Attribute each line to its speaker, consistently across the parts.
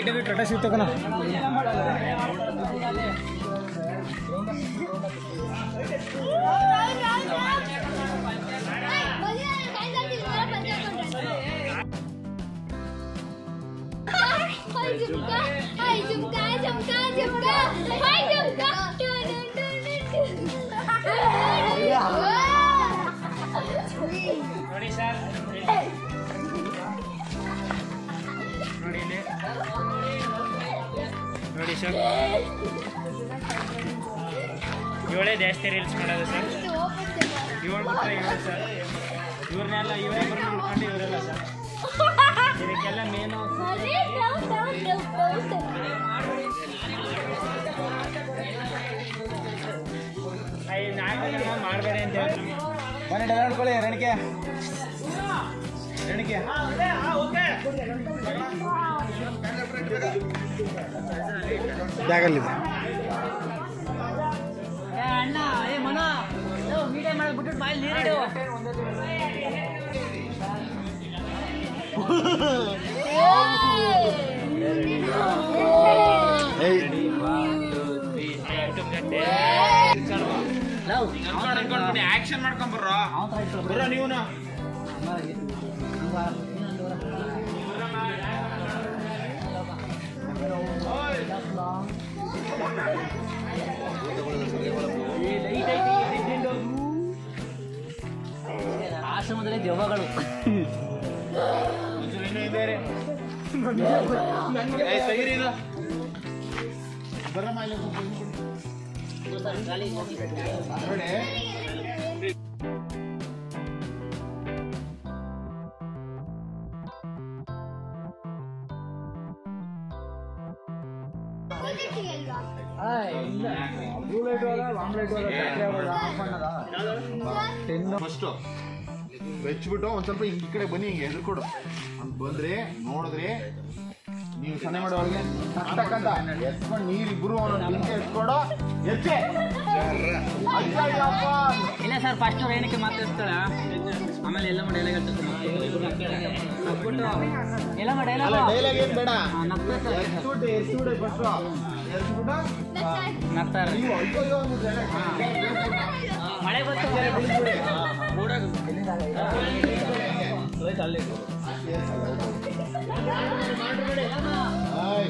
Speaker 1: Light ಅದು ಟಾಟಾ ಸಿಗ್ತಕನ
Speaker 2: Hai Jumka, hai Jumka, Jumka, Jumka, hai Jumka. Dun, dun, dun, dun, dun.
Speaker 3: ನೋಡಿ sir ನೋಡಿ ಇಲ್ಲಿ ನೋಡಿ ಸರ್ ಇವಳೇ ಜಾಸ್ತಿ ರೀಲ್ಸ್ ಮಾಡೋದು ಸರ್ ಇವಳು ಬಿಟ್ಟರೆ ಇವಳು ಸರ್ ಇವ್ರನ್ನೆಲ್ಲ ಇವರೇ ಬರೋ ನೋಡ್ಕೊಂಡು ಇವರೆಲ್ಲ ಸರ್ ಇದಕ್ಕೆಲ್ಲ ಮೇನು
Speaker 2: Hari, down, down, down, down.
Speaker 3: ನಾಲ್ಕು ಮಾಡಬೇಡಿ ಅಂತ ಹೇಳಿ
Speaker 1: ಬನ್ನಿ ಡಲ ನೋಡ್ಕೊಳ್ಳಿ ರೇಣಿಕೆ ರೇಣಿಕೆ ಜಾಗಲ್ಲಿದೆ
Speaker 4: ಅಣ್ಣ ಏ ಮನ ಮೀಡಿಯಾ ಮಾಡ್ಬಿಟ್ಟು ಬಾಯಲ್ಲಿ ನೀರಿಡು
Speaker 1: ಆಕ್ಷನ್ ಮಾಡ್ಕೊಂಡ್ ಬರ್ರೋ ಬರ್ರೋ ನೀವು
Speaker 4: ಆಶ್ರಮದಲ್ಲಿ ದೆವ್ವಗಳು
Speaker 5: ಫಸ್ಟ್ ಬೆಚ್ಬಿಟ್ಟು ಒಂದ್ ಸ್ವಲ್ಪ ಹಿಂಗ್ ಈ ಕಡೆ ಬನ್ನಿ ಹಿಂಗೆ ಎದುರ್ಕೊಡು ಹಂಗ್ ಬಂದ್ರೆ ನೋಡಿದ್ರೆ ನೀವು ಸನ್ನೆ ಮಾಡೋವಾಗ ತಕ್ಕಂತ ಎತ್ಕೊಂಡು ನೀರಿಬ್ರು ಒಂದೊಂದು ಬೆಂಕಿ ಎತ್ಕೊಡು ಎಚ್ಚೆ ಅಯ್ಯಯ್ಯಪ್ಪ.
Speaker 4: ಇಲ್ಲ ಸರ್ ಫಸ್ಟ್ ರೇಣಕ್ಕೆ ಮಾತಾಡ್ತಾಳ ಆಮೇಲೆ ಎಲ್ಲ ಮಾಡಿ ಎಲ್ಲ ಹೇಳ್ತಾರೆ ನಕ್ಬಿಟ್ಟು ಎಲ್ಲ ಮಾಡಿ
Speaker 5: ಅಲ್ಲ
Speaker 4: ಎಲ್ಲ
Speaker 5: ಡೈಲಾಗ್ ಏನ್ ಬೇಡ
Speaker 4: ನಗ್ತಾರೆ
Speaker 5: ಎತ್ಬಿಟ್ಟು ಎತ್ಬಿಡು ಫಸ್ಟ್ ಎತ್ಬಿಟ್ಟು
Speaker 4: ನಗ್ತಾರೆ
Speaker 5: ನೀವು ಅಯ್ಯಯ್ಯೋ ಅಂದ್ಬಿಟ್ರೆ
Speaker 4: ಮಳೆ ಬಂತು
Speaker 5: ಆಯ್.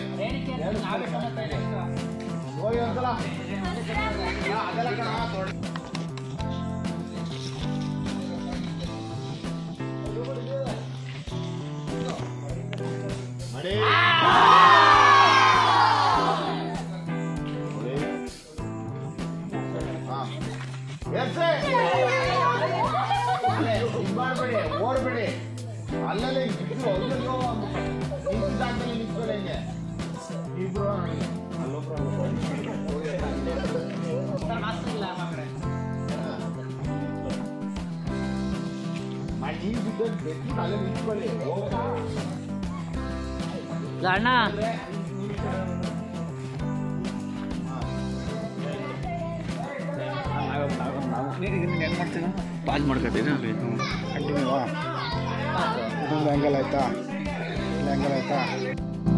Speaker 5: ಹೋಗಿ ಒಂದ್ಸಲ ಯಾ, ಅದೆಲ್ಲ ಕಣ ದೊಡ್ಡ ಮಡಿ. ನೋಡಿ. ಹಾ. ಎರ್ಸೆ. ಅಲ್ಲೇ ಇದ್ ಮಾಡ್ಬೇಡಿ ಓಡ್ಬೇಡಿ ಅಲ್ಲಲ್ಲಿ ಬಿದ್ದು ಅಲ್ಲಲ್ಲೋ ನಿಂತ ಜಾಗದಲ್ಲಿ ನಿಂತ್ಕೊಳ್ಳಿ ಹಿಂಗೆ ಇಬ್ರು ಅಲ್ಲೊಬ್ರು ಮಾಡಿ ನೀವು ಬಿದ್ದದ್ದು ಬೆಟ್ಟು ಅಲ್ಲೇ ನಿಂತ್ಕೊಳ್ಳಿ ಹೋಗ್ತಾ
Speaker 4: ಅಣ್ಣ
Speaker 1: ಹೆಂಗ್ ಮಾಡ್ತೀನ
Speaker 6: ಪಾಸ್ ಮಾಡ್ಕೊತೀನಿ ಅಲ್ಲಿ
Speaker 1: ಕಂಟಿನ್ಯೂ ಇದೊಂದು ಆ್ಯಂಗಲ್ ಆಯ್ತಾ ಇಲ್ಲ ಆ್ಯಂಗಲ್ ಆಯ್ತಾ